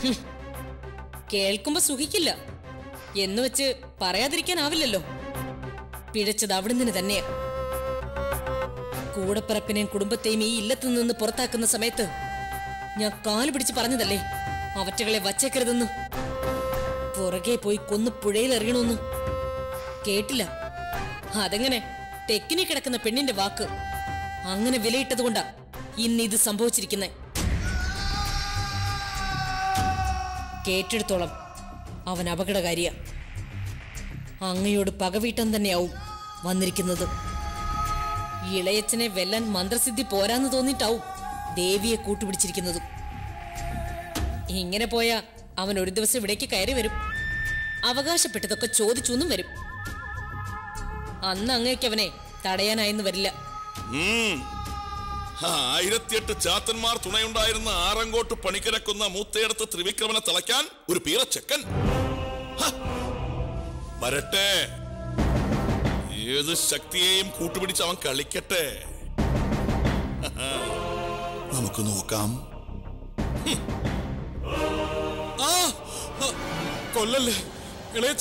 കേൾക്കുമ്പോ സുഖിക്കില്ല എന്ന് വെച്ച് പറയാതിരിക്കാനാവില്ലല്ലോ പിഴച്ചത് അവിടുന്ന് തന്നെയാ കൂടപ്പിറപ്പിനെയും കുടുംബത്തെയും ഈ ഇല്ലത്തു നിന്ന് പുറത്താക്കുന്ന സമയത്ത് ഞാൻ കാല് പിടിച്ച് പറഞ്ഞതല്ലേ അവറ്റകളെ വച്ചേക്കരുതെന്ന് പുറകെ പോയി കൊന്നു പുഴയിൽ എറിയണമെന്ന് കേട്ടില്ല അതെങ്ങനെ തെക്കിനി കിടക്കുന്ന പെണ്ണിന്റെ വാക്ക് അങ്ങനെ വിലയിട്ടതുകൊണ്ടാ ഇന്ന് ഇത് സംഭവിച്ചിരിക്കുന്നേ കേട്ടെടുത്തോളം അവൻ അപകടകാരിയ അങ്ങയോട് പകവീട്ടം തന്നെയാവും വന്നിരിക്കുന്നത് ഇളയച്ചനെ വെല്ലാൻ മന്ത്രസിദ്ധി പോരാന്ന് തോന്നിയിട്ടാവും ദേവിയെ കൂട്ടുപിടിച്ചിരിക്കുന്നതും ഇങ്ങനെ പോയാ അവൻ ഒരു ദിവസം ഇവിടേക്ക് കയറി വരും അവകാശപ്പെട്ടതൊക്കെ ചോദിച്ചൊന്നും വരും അന്ന് അങ്ങേക്ക് അവനെ തടയാനായെന്ന് വരില്ല ഉം. ആ, ആയിരത്തിയെട്ട് ചാത്തന്മാർ തുണയുണ്ടായിരുന്ന ആറങ്കോട്ട് പണിക്കരക്കുന്ന മൂത്തയിടത്ത് ത്രിവിക്രമനെ തളയ്ക്കാൻ ഒരു പീറച്ചക്കൻ ഹ! വരട്ടെ ഏത് ശക്തിയെയും കൂട്ടുപിടിച്ച് അവൻ കളിക്കട്ടെ നമുക്ക് നോക്കാം ആ ആ, കൊല്ലല്ലേ ഇളയച്ച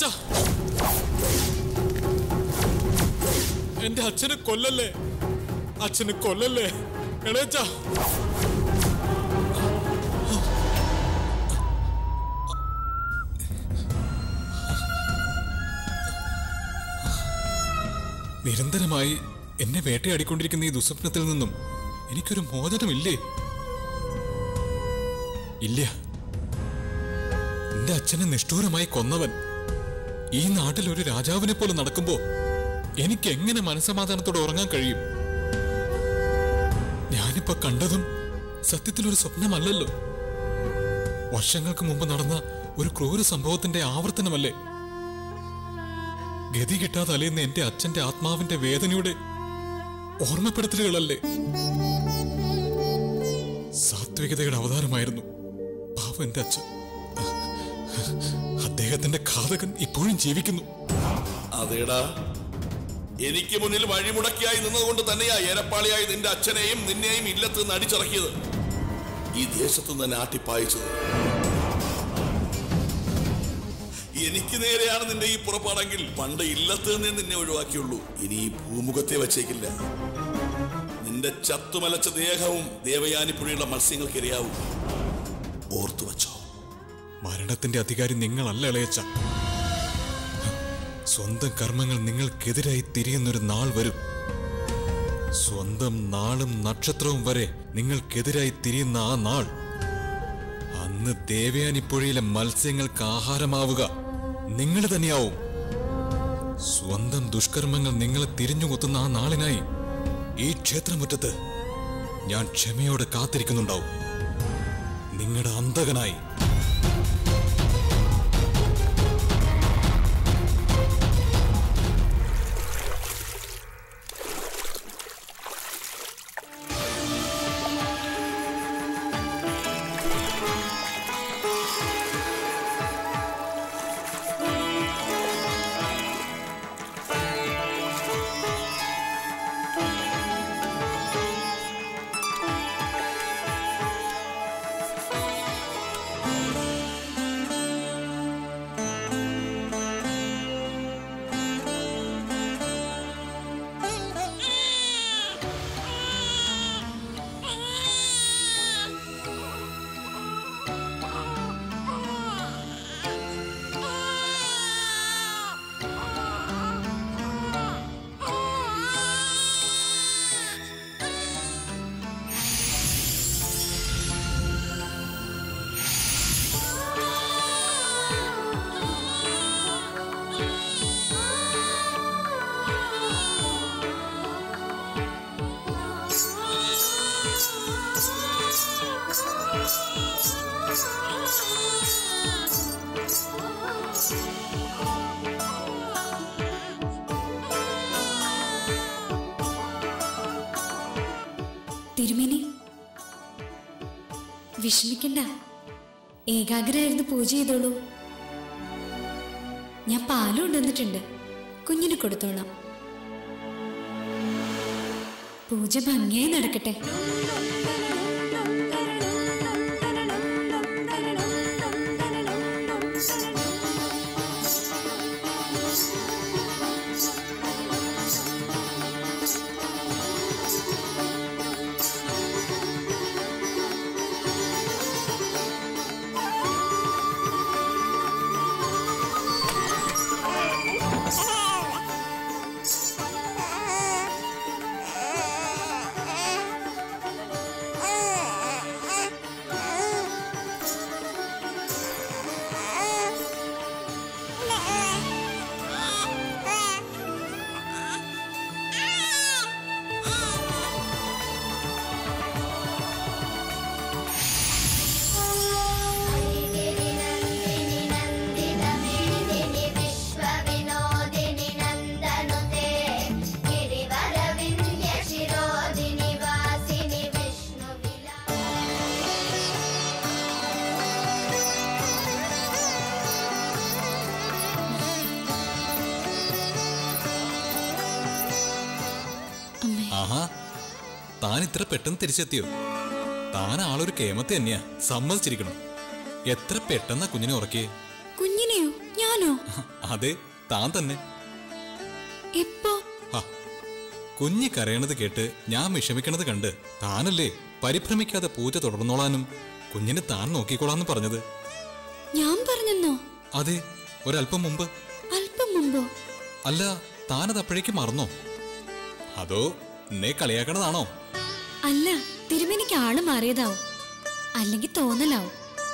എന്റെ അച്ഛനെ കൊല്ലല്ലേ അച്ഛന് കൊല്ലല്ലേ ഇളയച്ച നിരന്തരമായി എന്നെ വേട്ടയാടിക്കൊണ്ടിരിക്കുന്ന ഈ ദുസ്വപ്നത്തിൽ നിന്നും എനിക്കൊരു മോചനമില്ലേ ഇല്ല എന്റെ അച്ഛനെ നിഷ്ഠൂരമായി കൊന്നവൻ ഈ നാട്ടിൽ ഒരു രാജാവിനെ പോലെ നടക്കുമ്പോ എനിക്ക് എങ്ങനെ മനസമാധാനത്തോടെ ഉറങ്ങാൻ കഴിയും ഞാനിപ്പോ കണ്ടതും സത്യത്തിൽ ഒരു സ്വപ്നമല്ലല്ലോ വർഷങ്ങൾക്ക് മുമ്പ് നടന്ന ഒരു ക്രൂര സംഭവത്തിന്റെ ആവർത്തനമല്ലേ ഗതി കിട്ടാതെ അലയുന്ന എന്റെ അച്ഛന്റെ ആത്മാവിന്റെ വേദനയുടെ ഓർമ്മപ്പെടുത്തലുകളല്ലേ സാത്വികതയുടെ അവതാരമായിരുന്നു പാവം എന്റെ അച്ഛൻ അദ്ദേഹത്തിന്റെ ഘാതകൻ ഇപ്പോഴും ജീവിക്കുന്നു അതേടാ എനിക്ക് മുന്നിൽ വഴിമുടക്കിയായി നിന്നതുകൊണ്ട് തന്നെയാ ഏരപ്പാളിയായി നിന്റെ അച്ഛനെയും നിന്നെയും ഇല്ലത്ത് നിന്ന് അടിച്ചിറക്കിയത് ഈ ദേശത്ത് നിന്ന് തന്നെ ആട്ടിപ്പായിച്ചത് എനിക്ക് നേരെയാണ് നിന്റെ ഈ പുറപ്പാടെങ്കിൽ പണ്ട് ഇല്ലത്ത് നിന്ന് നിന്നെ ഒഴിവാക്കിയുള്ളൂ ഇനി ഈ ഭൂമുഖത്തെ വച്ചേക്കില്ല നിന്റെ ചത്തുമലച്ച ദേഹവും ദേവയാനിപ്പുഴയുള്ള മത്സ്യങ്ങൾക്കിരയാവും ഓർത്തു വച്ചോ മരണത്തിന്റെ അധികാരി നിങ്ങളല്ല ഇളയച്ച സ്വന്തം കർമ്മങ്ങൾ നിങ്ങൾക്കെതിരായി തിരിയുന്നൊരു നാൾ വരും സ്വന്തം നാളും നക്ഷത്രവും വരെ നിങ്ങൾക്കെതിരായി തിരിയുന്ന ആ നാൾ അന്ന് ദേവയാനിപ്പുഴയിലെ മത്സ്യങ്ങൾക്ക് ആഹാരമാവുക നിങ്ങൾ തന്നെയാവും സ്വന്തം ദുഷ്കർമ്മങ്ങൾ നിങ്ങളെ തിരിഞ്ഞുകൊത്തുന്ന ആ നാളിനായി ഈ ക്ഷേത്രമുറ്റത്ത് ഞാൻ ക്ഷമയോടെ കാത്തിരിക്കുന്നുണ്ടാവും നിങ്ങളുടെ അന്തകനായി തിരുമേനി വിഷമിക്കണ്ട ഏകാഗ്രമായിരുന്നു പൂജ ചെയ്തോളൂ ഞാൻ പാലും കൊണ്ടുവന്നിട്ടുണ്ട് കുഞ്ഞിന് കൊടുത്തോളാം പൂജ ഭംഗിയായി നടക്കട്ടെ താൻ ഇത്ര പെട്ടെന്ന് തിരിച്ചെത്തിയോ താൻ ആളൊരു കേമത്തെ തന്നെയാ സമ്മതിച്ചിരിക്കണം എത്ര പെട്ടെന്നാ കുഞ്ഞിനെ ഉറക്കിയേ കുഞ്ഞിനെയോ ഞാനോ അതെ താൻ തന്നെ എപ്പോ ഹാ, കുഞ്ഞി കരയണത് കേട്ട് ഞാൻ വിഷമിക്കണത് കണ്ട് താനല്ലേ പരിഭ്രമിക്കാതെ പൂജ തുടർന്നോളാനും കുഞ്ഞിനെ താൻ നോക്കിക്കോളാന്ന് പറഞ്ഞത് ഞാൻ പറഞ്ഞെന്നോ അതെ ഒരല്പം മുമ്പ് അല്പം മുമ്പോ അല്ല താനത് അപ്പോഴേക്ക് മറന്നോ അതോ എന്നെ കളിയാക്കണതാണോ അല്ല തിരുമേനിക്ക് ആള് മാറിയതാവും അല്ലെങ്കിൽ തോന്നലാവും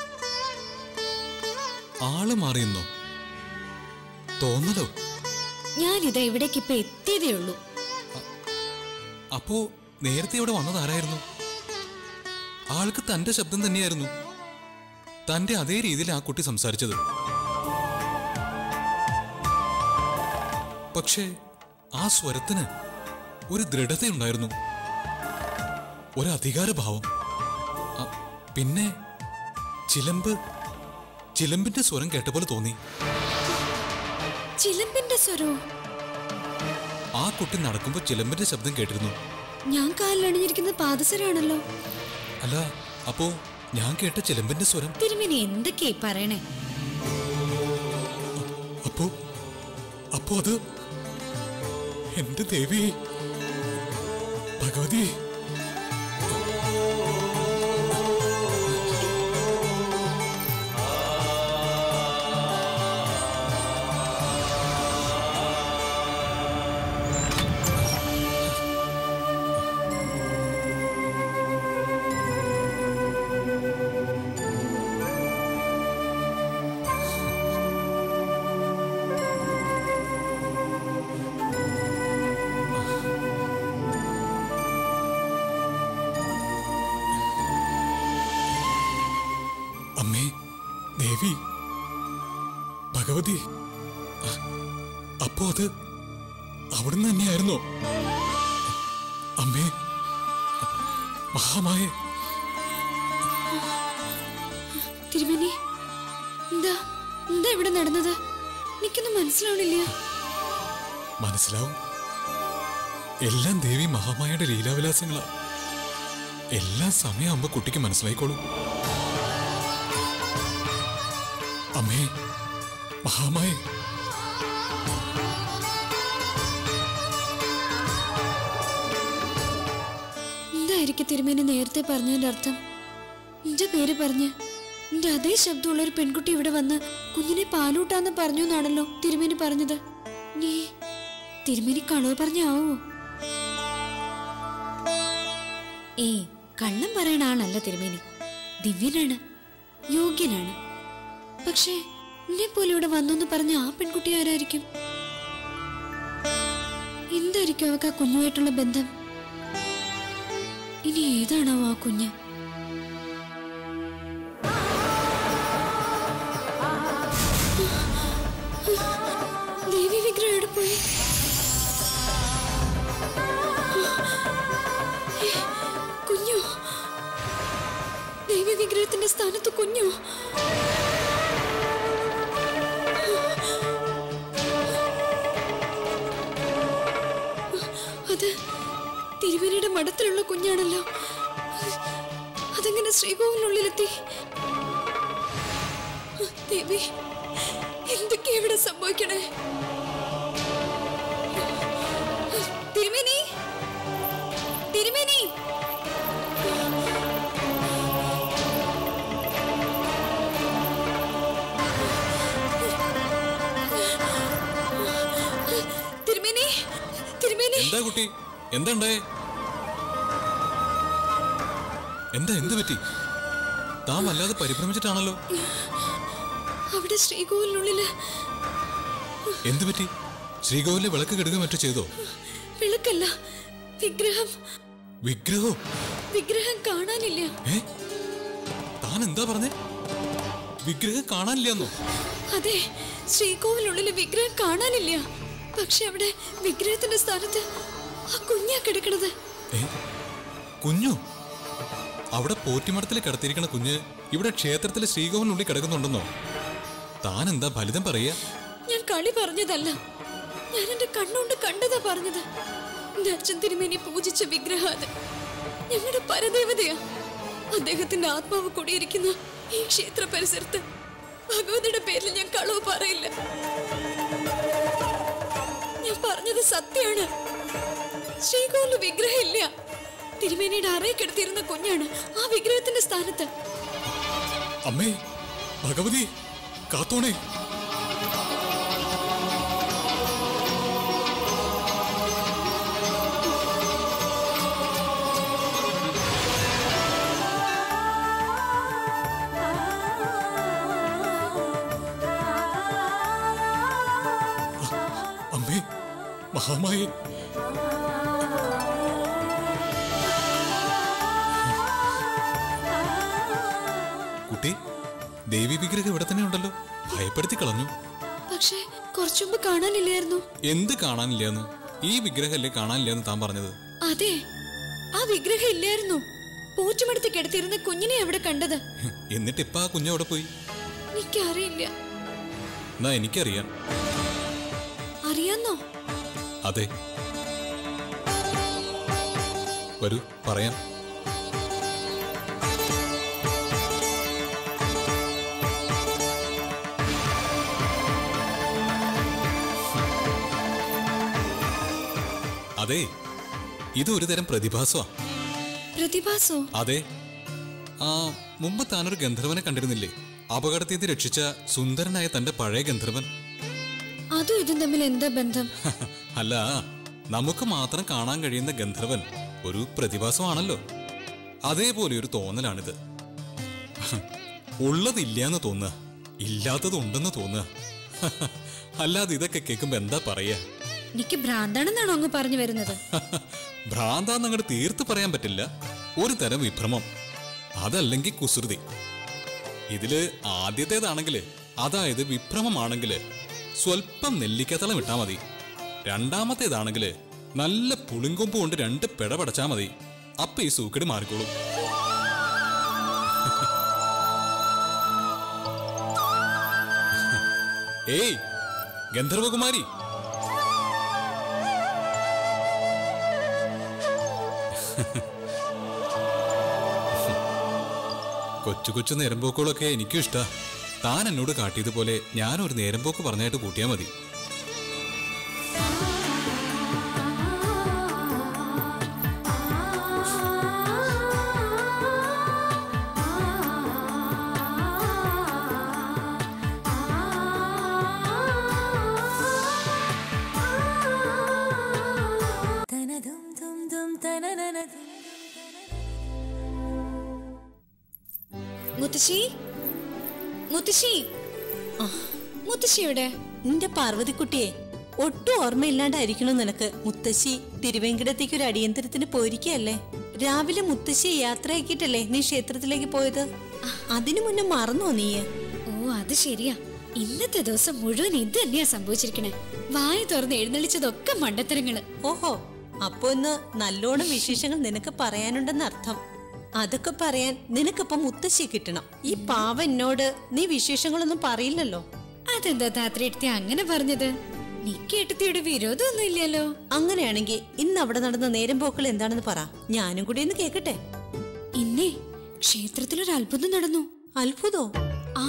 ആള് മാറിയെന്നോ തോന്നലോ ഞാനിതാ ഇവിടേക്ക് ഇപ്പൊ എത്തിയതേ ഉള്ളൂ അപ്പോ നേരത്തെ ഇവിടെ വന്നതാരായിരുന്നു ആൾക്ക് തന്റെ ശബ്ദം തന്നെയായിരുന്നു തന്റെ അതേ രീതിയിൽ ആ കുട്ടി സംസാരിച്ചത് പക്ഷേ ആ സ്വരത്തിന് ഒരു ദൃഢതയുണ്ടായിരുന്നു ഒരു അധികാരഭാവം അ, പിന്നെ ചിലമ്പ് ചിലമ്പിന്റെ സ്വരം കേട്ട പോലെ തോന്നി ചിലമ്പിന്റെ സ്വരവും ആ കുട്ടി നടക്കുമ്പോൾ ചിലമ്പിന്റെ ശബ്ദം കേട്ടിരുന്നു ഞാൻ കാലിലണിഞ്ഞിരിക്കുന്നത് പാദസരാണല്ലോ അല്ല അപ്പോ ഞാൻ കേട്ട ചിലമ്പിന്റെ സ്വരം തിരുമേനി എന്തൊക്കെയായി പറയണേ അപ്പോ അപ്പോ അത് എന്റെ ദേവി ഭഗവതി അമ്മേ ദേവി ഭഗവതി അ- അപ്പോ അത് അവിടുന്ന് തന്നെയായിരുന്നോ അമ്മേ മഹാമായ തിരുമേനി എന്താ എന്താ ഇവിടെ നടന്നത് എനിക്കൊന്നും മനസ്സിലാവണില്ല മനസ്സിലാവും എല്ലാം ദേവി മഹാമായയുടെ ലീലാവിലാസങ്ങളാ എല്ലാം സമയമാകുമ്പോ കുട്ടിക്ക് മനസ്സിലായിക്കോളും അമ്മേ മഹാമായ എന്തായിരിക്കും തിരുമേനി നേരത്തെ പറഞ്ഞതിന്റെ അർത്ഥം എന്റെ പേര് പറഞ്ഞ് എന്റെ അതേ ശബ്ദമുള്ള ഒരു പെൺകുട്ടി ഇവിടെ വന്ന് കുഞ്ഞിനെ പാലൂട്ടാന്ന് പറഞ്ഞു എന്നാണല്ലോ തിരുമേനി പറഞ്ഞത് നീ തിരുമേനി കളവ് പറഞ്ഞാവോ ഏയ് കള്ളം പറയണ ആളല്ല തിരുമേനി ദിവ്യനാണ് യോഗ്യനാണ് പക്ഷേ എന്നെ പോലെ ഇവിടെ വന്നെന്ന് പറഞ്ഞ ആ പെൺകുട്ടി ആരായിരിക്കും എന്തായിരിക്കും അവക്ക് ആ കുഞ്ഞുമായിട്ടുള്ള ബന്ധം ഇനി ഏതാണാവോ ആ കുഞ്ഞ് ദേവി വിഗ്രഹം എവിടെ പോയി ഏ, കുഞ്ഞോ ദേവി വിഗ്രഹത്തിന്റെ സ്ഥാനത്ത് കുഞ്ഞോ അത് തിരുവനയുടെ മഠത്തിലുള്ള കുഞ്ഞാണല്ലോ അതെങ്ങനെ ശ്രീകോവിനുള്ളിലെത്തി ദേവി എന്തൊക്കെയാ ഇവിടെ സംഭവിക്കണേ തിരുമേനി തിരുമേനി തിരുമേനി തിരുമേനി എന്താ കുട്ടി എന്താ ഉണ്ടായേ എന്താ എന്ത് പറ്റി താൻ വല്ലാതെ പരിഭ്രമിച്ചിട്ടാണല്ലോ അവിടെ ശ്രീകോവിലിനുള്ളില് എന്ത് പറ്റി ശ്രീകോവിലെ വിളക്ക് കെടുക മറ്റോ ചെയ്തോ വിളക്കല്ല വിഗ്രഹം വിഗ്രഹോ വിഗ്രഹം കാണാനില്ല ഏ താൻ എന്താ പറഞ്ഞേ വിഗ്രഹം കാണാനില്ലെന്നോ അതെ ശ്രീകോവിലുള്ളില് വിഗ്രഹം കാണാനില്ല പക്ഷെ അവിടെ വിഗ്രഹത്തിന്റെ സ്ഥാനത്ത് ആ കുഞ്ഞാ കിടക്കണത് ഏ കുഞ്ഞു അവിടെ പോറ്റിമഠത്തിൽ കിടത്തിയിരിക്കണ കുഞ്ഞ് ഇവിടെ ക്ഷേത്രത്തിലെ ശ്രീകോവിനുള്ളിൽ കിടക്കുന്നുണ്ടെന്നോ താൻ എന്താ ഫലിതം പറയാ ഞാൻ കളി പറഞ്ഞതല്ല ഞാൻ എന്റെ കണ്ണുകൊണ്ട് കണ്ടതാ പറഞ്ഞത് എന്റെ അച്ഛൻ തിരുമേനി പൂജിച്ച വിഗ്രഹം അത് ഞങ്ങളുടെ പരദേവതയാ അദ്ദേഹത്തിന്റെ ആത്മാവ് കൂടിയിരിക്കുന്ന ഈ ക്ഷേത്ര പരിസരത്ത് ഭഗവതിയുടെ പേരിൽ ഞാൻ കളവ് പറയില്ല ഞാൻ പറഞ്ഞത് സത്യമാണ് ശ്രീകോവില് വിഗ്രഹം ഇല്ല തിരുമേനിയുടെ അറയിൽ കിടത്തിയിരുന്ന കുഞ്ഞാണ് ആ വിഗ്രഹത്തിന്റെ സ്ഥാനത്ത് അമ്മേ ഭഗവതി കാത്തോണേ അമ്മേ മഹാമായി കുട്ടി ദേവി വിഗ്രഹം ഇവിടെ തന്നെ ഉണ്ടല്ലോ ഭയപ്പെടുത്തി കളഞ്ഞു പക്ഷേ കുറച്ചുമുമ്പ് കാണാനില്ലായിരുന്നു എന്ത് കാണാനില്ലെന്ന് ഈ വിഗ്രഹമല്ലേ കാണാനില്ലെന്ന് താൻ പറഞ്ഞത് അതെ ആ വിഗ്രഹം ഇല്ലായിരുന്നു പോറ്റുമെടുത്ത് കിടത്തിയിരുന്ന കുഞ്ഞിനെ അവിടെ കണ്ടത് എന്നിട്ട് ഇപ്പൊ ആ കുഞ്ഞ് അവിടെ പോയി എനിക്കറിയില്ല എന്നാ എനിക്കറിയാം അറിയാന്നോ അതെ വരൂ പറയാം അതെ ഇത് ഒരു തരം പ്രതിഭാസമാ പ്രതിഭാസോ അതെ ആ മുമ്പ് താനൊരു ഗന്ധർവനെ കണ്ടിരുന്നില്ലേ അപകടത്തിൽ നിന്ന് രക്ഷിച്ച സുന്ദരനായ തന്റെ പഴയ ഗന്ധർവൻ അതും ഇതും തമ്മിൽ എന്താ ബന്ധം അല്ല നമുക്ക് മാത്രം കാണാൻ കഴിയുന്ന ഗന്ധർവൻ ഒരു പ്രതിഭാസമാണല്ലോ അതേപോലെ ഒരു തോന്നലാണിത് ഉള്ളതില്ലാന്ന് തോന്നുക ഇല്ലാത്തത് ഉണ്ടെന്ന് തോന്നുക അല്ലാതെ ഇതൊക്കെ കേൾക്കുമ്പോ എന്താ പറയാ എനിക്ക് ഭ്രാന്താണെന്നാണോ അങ്ങ് പറഞ്ഞു വരുന്നത് ഭ്രാന്താന്ന് അങ്ങോട്ട് തീർത്ത് പറയാൻ പറ്റില്ല ഒരു തരം വിഭ്രമം അതല്ലെങ്കിൽ കുസൃതി ഇതില് ആദ്യത്തേതാണെങ്കില് അതായത് വിഭ്രമമാണെങ്കില് സ്വല്പം നെല്ലിക്കത്തളം ഇട്ടാ മതി രണ്ടാമത്തേതാണെങ്കില് നല്ല പുളിങ്കൊമ്പ് കൊണ്ട് രണ്ട് പിട പടച്ചാ മതി അപ്പൊ ഈ സൂക്കട് മാറിക്കോളും ഏയ് ഗന്ധർവകുമാരി കൊച്ചു കൊച്ചു നേരമ്പോക്കുകളൊക്കെ എനിക്കും ഇഷ്ടാ താൻ എന്നോട് കാട്ടിയതുപോലെ ഞാനൊരു നേരമ്പോക്ക് പറഞ്ഞായിട്ട് കൂട്ടിയാ മതി മുത്തശ്ശി മുത്തശ്ശി മുത്തശ്ശി എവിടെ നിന്റെ പാർവതിക്കുട്ടിയെ ഒട്ടും ഓർമ്മയില്ലാണ്ടായിരിക്കണം നിനക്ക് മുത്തശ്ശി തിരുവേങ്കിടത്തേക്ക് ഒരു അടിയന്തരത്തിന് പോയിരിക്കല്ലേ രാവിലെ മുത്തശ്ശിയെ യാത്രയാക്കിയിട്ടല്ലേ നീ ക്ഷേത്രത്തിലേക്ക് പോയത് അതിനു മുന്നേ മറന്നോ നീ ഓ അത് ശരിയാ ഇന്നത്തെ ദിവസം മുഴുവൻ ഇത് തന്നെയാ സംഭവിച്ചിരിക്കണേ വായ തുറന്ന് എഴുന്നള്ളിച്ചതൊക്കെ മണ്ടത്തരങ്ങള് ഓഹോ അപ്പൊ ഇന്ന് നല്ലോണം വിശേഷങ്ങൾ നിനക്ക് പറയാനുണ്ടെന്ന് അർത്ഥം അതൊക്കെ പറയാൻ നിനക്കിപ്പം മുത്തശ്ശി കിട്ടണം ഈ പാവ എന്നോട് നീ വിശേഷങ്ങളൊന്നും പറയില്ലല്ലോ അതെന്താ താത്രയെടുത്തി അങ്ങനെ പറഞ്ഞത് നീ കേട്ടത്തിയുടെ വിരോധമൊന്നും ഇല്ലല്ലോ അങ്ങനെയാണെങ്കിൽ ഇന്ന് അവിടെ നടന്ന നേരം പോക്കൾ എന്താണെന്ന് പറ ഞാനും കൂടി ഒന്ന് കേക്കട്ടെ ഇന്നേ ക്ഷേത്രത്തിലൊരു അത്ഭുതം നടന്നു അത്ഭുതോ ആ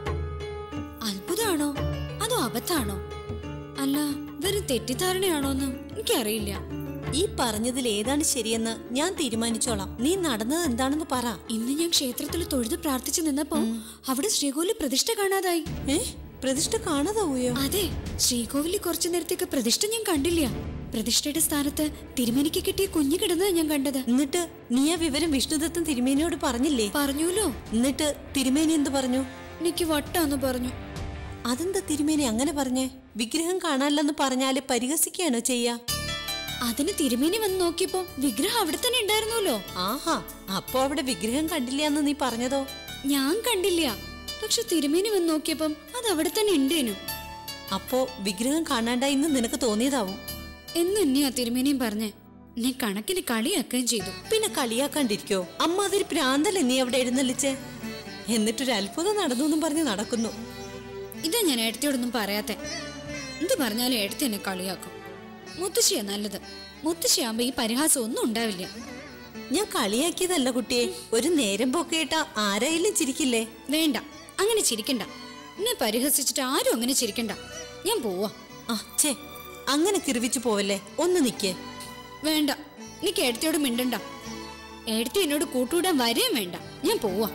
അത്ഭുതമാണോ അതോ അബദ്ധാണോ അല്ല വെറും തെറ്റിദ്ധാരണയാണോന്ന് എനിക്കറിയില്ല ഈ പറഞ്ഞതിൽ ഏതാണ് ശരിയെന്ന് ഞാൻ തീരുമാനിച്ചോളാം നീ നടന്നത് എന്താണെന്ന് പറ ഇന്ന് ഞാൻ ക്ഷേത്രത്തിൽ തൊഴുത് പ്രാർത്ഥിച്ചു നിന്നപ്പോ അവിടെ ശ്രീകോവില് പ്രതിഷ്ഠ കാണാതായി ഏ പ്രതിഷ്ഠ കാണാതാവൂയോ അതെ ശ്രീകോവിലിൽ കുറച്ചു നേരത്തേക്ക് പ്രതിഷ്ഠ ഞാൻ കണ്ടില്ല പ്രതിഷ്ഠയുടെ സ്ഥാനത്ത് തിരുമേനിക്ക് കിട്ടിയ കുഞ്ഞു കിടന്നത് ഞാൻ കണ്ടത് എന്നിട്ട് നീ ആ വിവരം വിഷ്ണുദത്തൻ തിരുമേനിയോട് പറഞ്ഞില്ലേ പറഞ്ഞൂലോ എന്നിട്ട് തിരുമേനി എന്ത് പറഞ്ഞു എനിക്ക് വട്ടാന്ന് പറഞ്ഞു അതെന്താ തിരുമേനി അങ്ങനെ പറഞ്ഞേ വിഗ്രഹം കാണാനില്ലെന്ന് പറഞ്ഞാല് പരിഹസിക്കുകയാണോ ചെയ്യാ അതിന് തിരുമേനി വന്ന് നോക്കിയപ്പോ വിഗ്രഹം അവിടെ തന്നെ ഉണ്ടായിരുന്നല്ലോ ആഹാ അപ്പൊ അവിടെ വിഗ്രഹം കണ്ടില്ല എന്ന് നീ പറഞ്ഞതോ ഞാൻ കണ്ടില്ല പക്ഷെ തിരുമേനി വന്ന് നോക്കിയപ്പം അത് അവിടെ തന്നെ ഉണ്ടേനു അപ്പോ വിഗ്രഹം കാണാണ്ടായിന്ന് നിനക്ക് തോന്നിയതാവും എന്ന് തന്നെയാ തിരുമേനിയും പറഞ്ഞേ എന്നെ കണക്കിന് കളിയാക്കുകയും ചെയ്തു പിന്നെ കളിയാക്കാണ്ടിരിക്കോ അമ്മ അതൊരു പ്രാന്തല്ലേ നീ അവിടെ എഴുന്നള്ളിച്ചേ എന്നിട്ടൊരു അത്ഭുതം നടന്നു എന്നും പറഞ്ഞ് നടക്കുന്നു ഇതാ ഞാൻ ഏടത്തിയോടൊന്നും പറയാത്തെ എന്ത് പറഞ്ഞാലും ഏടത്തി എന്നെ കളിയാക്കും മുത്തശ്ശിയാ നല്ലത് മുത്തശ്ശിയാകുമ്പോ ഈ പരിഹാസം ഒന്നും ഉണ്ടാവില്ല ഞാൻ കളിയാക്കിയതല്ല കുട്ടിയെ ഒരു നേരം പോക്കേട്ട ആരായാലും ചിരിക്കില്ലേ വേണ്ട അങ്ങനെ ചിരിക്കണ്ട എന്നെ പരിഹസിച്ചിട്ട് ആരും അങ്ങനെ ചിരിക്കണ്ട ഞാൻ പോവാ ആ ഛേ അങ്ങനെ കിറിവിച്ചു പോവല്ലേ ഒന്ന് നിക്കേ വേണ്ട നീ കേടത്തിയോട് മിണ്ടണ്ട എടുത്തു എന്നോട് കൂട്ടുകൂടാൻ വരെയും വേണ്ട ഞാൻ പോവാ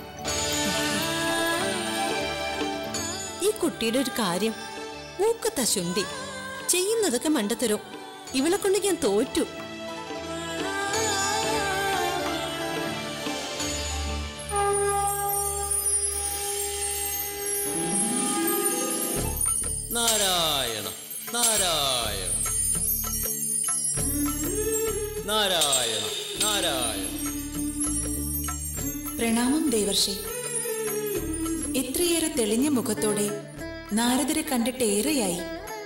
ഈ കുട്ടിയുടെ ഒരു കാര്യം ഊക്കത്ത ശുണ്ടി ചെയ്യുന്നതൊക്കെ മണ്ടത്തരോ ഇവളെ കൊണ്ട് ഞാൻ തോറ്റു നാരായണ നാരായണ നാരായണ നാരായണ പ്രണാമം ദേവർഷി ഇത്രയേറെ തെളിഞ്ഞ മുഖത്തോടെ നാരദരെ കണ്ടിട്ട് ഏറെയായി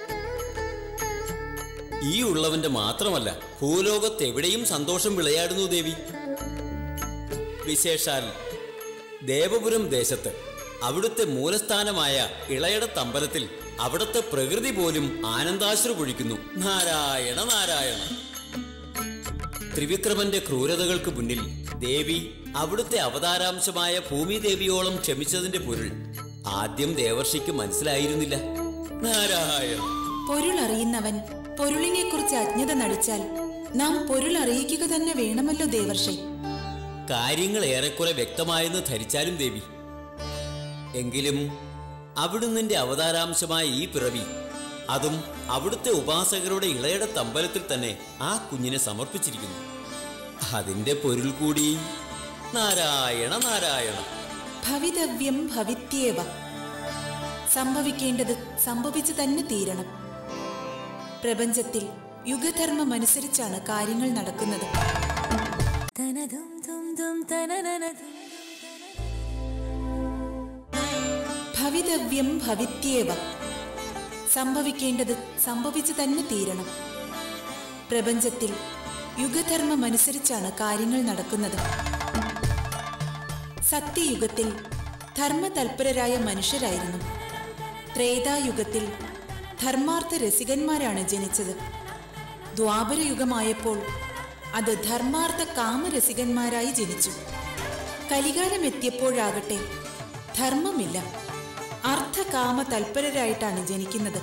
ഈ ഉള്ളവന്റെ മാത്രമല്ല ഭൂലോകത്ത് എവിടെയും സന്തോഷം വിളയാടുന്നു ദേവി വിശേഷാൽ ദേവപുരം ദേശത്ത് അവിടുത്തെ മൂലസ്ഥാനമായ ഇളയടത്തമ്പലത്തിൽ അവിടുത്തെ പ്രകൃതി പോലും ആനന്ദാശ്രു പൊഴിക്കുന്നു നാരായണ നാരായണ ത്രിവിക്രമന്റെ ക്രൂരതകൾക്ക് മുന്നിൽ ദേവി അവിടുത്തെ അവതാരാംശമായ ഭൂമിദേവിയോളം ക്ഷമിച്ചതിന്റെ പൊരുൾ ആദ്യം ദേവർഷിക്ക് മനസ്സിലായിരുന്നില്ല നാരായണ പൊരുൾ അറിയുന്നവൻ പൊരുളിനെ കുറിച്ച് അജ്ഞത നടിച്ചാൽ നാം പൊരുൾ അറിയിക്കുക തന്നെ വേണമല്ലോ ദേവർഷി കാര്യങ്ങൾ ഏറെക്കുറെ വ്യക്തമായെന്ന് ധരിച്ചാലും ദേവി എങ്കിലും അവിടുന്നിന്റെ അവതാരാംശമായ ഈ പിറവി അതും അവിടുത്തെ ഉപാസകരുടെ ഇളയടത്ത് അമ്പലത്തിൽ തന്നെ ആ കുഞ്ഞിനെ സമർപ്പിച്ചിരിക്കുന്നു അതിന്റെ പൊരുൾ കൂടി നാരായണ നാരായണ ഭവിതവ്യം ഭവിത്യേവ സംഭവിക്കേണ്ടത് സംഭവിച്ചു തന്നെ തീരണം പ്രപഞ്ചത്തിൽ യുഗധർമ്മമനുസരിച്ചാണ് കാര്യങ്ങൾ നടക്കുന്നത് ഭവിതവ്യം ഭവിത്യേവ സംഭവിക്കേണ്ടത് സംഭവിച്ചു തന്നെ തീരണം പ്രപഞ്ചത്തിൽ യുഗധർമ്മമനുസരിച്ചാണ് കാര്യങ്ങൾ നടക്കുന്നത് സത്യയുഗത്തിൽ ധർമ്മതൽപരരായ മനുഷ്യരായിരുന്നു ത്രേതായുഗത്തിൽ ധർമാർത്ഥ രസികന്മാരാണ് ജനിച്ചത് ദ്വാപരയുഗമായപ്പോൾ അത് ധർമാർത്ഥ കാമരസികന്മാരായി ജനിച്ചു കലികാലം എത്തിയപ്പോഴാകട്ടെ ധർമ്മമില്ല അർത്ഥകാമ തൽപരരായിട്ടാണ് ജനിക്കുന്നത്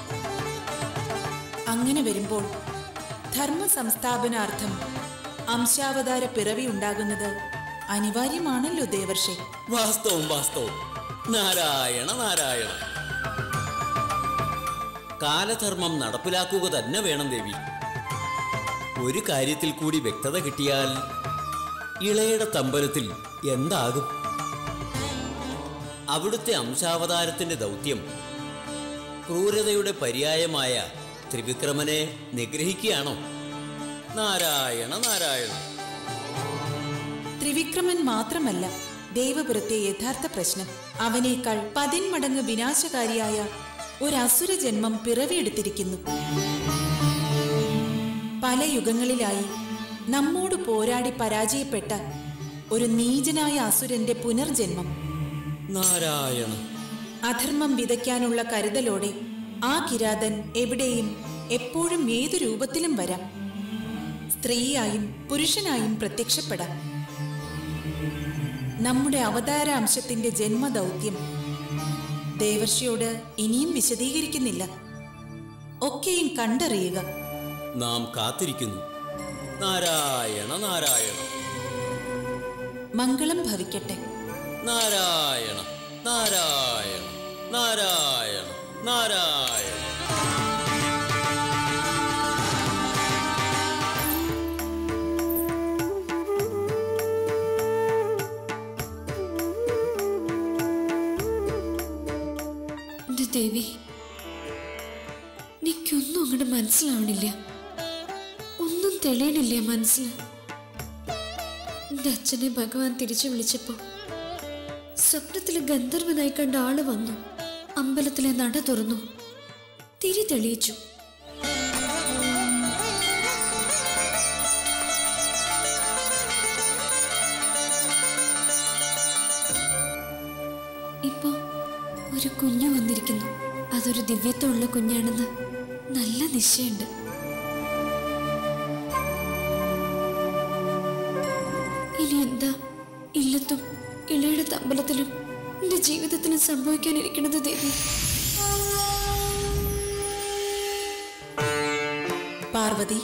അങ്ങനെ വരുമ്പോൾ ധർമ്മ സംസ്ഥാപനാർത്ഥം അംശാവതാര പിറവി ഉണ്ടാകുന്നത് അനിവാര്യമാണല്ലോ ദേവർഷേ വാസ്തവം വാസ്തവം നാരായണ നാരായണ കാലധർമ്മം നടപ്പിലാക്കുക തന്നെ വേണം ദേവി ഒരു കാര്യത്തിൽ കൂടി വ്യക്തത കിട്ടിയാൽ ഇളയുടെ തമ്പലത്തിൽ എന്താകും അവിടുത്തെ അംശാവതാരത്തിന്റെ ദൗത്യം ക്രൂരതയുടെ പര്യായമായ ത്രിവിക്രമനെ നിഗ്രഹിക്കുകയാണോ നാരായണ നാരായണ ത്രിവിക്രമൻ മാത്രമല്ല ദേവപുരത്തെ യഥാർത്ഥ പ്രശ്നം അവനേക്കാൾ പതിന്മടങ്ങ് വിനാശകാരിയായ ഒരു അസുര ജന്മം പിറവിയെടുത്തിരിക്കുന്നു പല യുഗങ്ങളിലായി നമ്മോട് പോരാടി പരാജയപ്പെട്ട ഒരു നീചനായ അസുരന്റെ പുനർജന്മം നാരായണ അധർമ്മം വിതയ്ക്കാനുള്ള കരുതലോടെ ആ കിരാതൻ എവിടെയും എപ്പോഴും ഏതു രൂപത്തിലും വരാം സ്ത്രീയായും പുരുഷനായും പ്രത്യക്ഷപ്പെടാം നമ്മുടെ അവതാരാംശത്തിന്റെ ജന്മദൗത്യം ദേവർഷിയോട് ഇനിയും വിശദീകരിക്കുന്നില്ല ഒക്കെയും കണ്ടറിയുക നാം കാത്തിരിക്കുന്നു നാരായണ നാരായണ മംഗളം ഭവിക്കട്ടെ നാരായണ നാരായണ നാരായണ നാരായണ എന്റെ ദേവി എനിക്കൊന്നും അങ്ങോട്ട് മനസ്സിലാവണില്ല ഒന്നും തെളിയണില്ല മനസ്സിൽ എന്റെ അച്ഛനെ ഭഗവാൻ തിരിച്ചു വിളിച്ചപ്പോ സ്വപ്നത്തില് ഗന്ധർവനായി കണ്ട ആള് വന്നു അമ്പലത്തിലെ നട തുറന്നു തിരി തെളിയിച്ചു ഇപ്പോ ഒരു കുഞ്ഞു വന്നിരിക്കുന്നു അതൊരു ദിവ്യത്വമുള്ള കുഞ്ഞാണെന്ന് നല്ല നിശ്ചയുണ്ട് ഇളയുടെ അമ്പലത്തിലും എന്റെ ജീവിതത്തിലും സംഭവിക്കാനിരിക്കുന്നത് ദേവി പാർവതി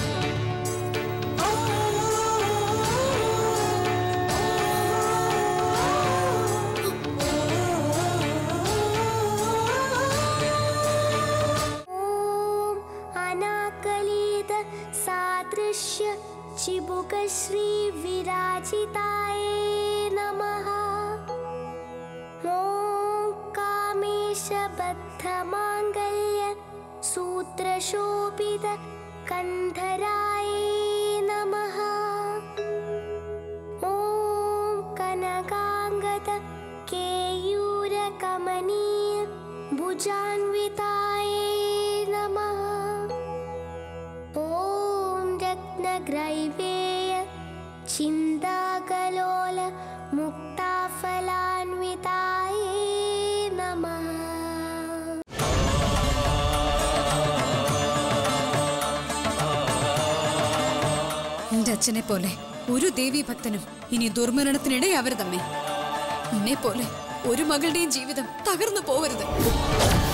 ॐ अनाकलित सादृश्य चिबुकश्रीविराजिताय नमः ॐ कामेशबद्धमाङ्गल्य सूत्रशोभित कन्धराय नमः ॐ कनकाङ्गद केयूरकमनीय भुजान्विताय नमः ॐ रत्नग्रैवेय चिन्ताकलोल मुक्ताफलान्विताय नमः എന്റെ അച്ഛനെ പോലെ ഒരു ദേവി ഭക്തനും ഇനി ദുർമരണത്തിനിടയാവരുതമ്മേ എന്നെ പോലെ ഒരു മകളുടെയും ജീവിതം തകർന്നു പോവരുത്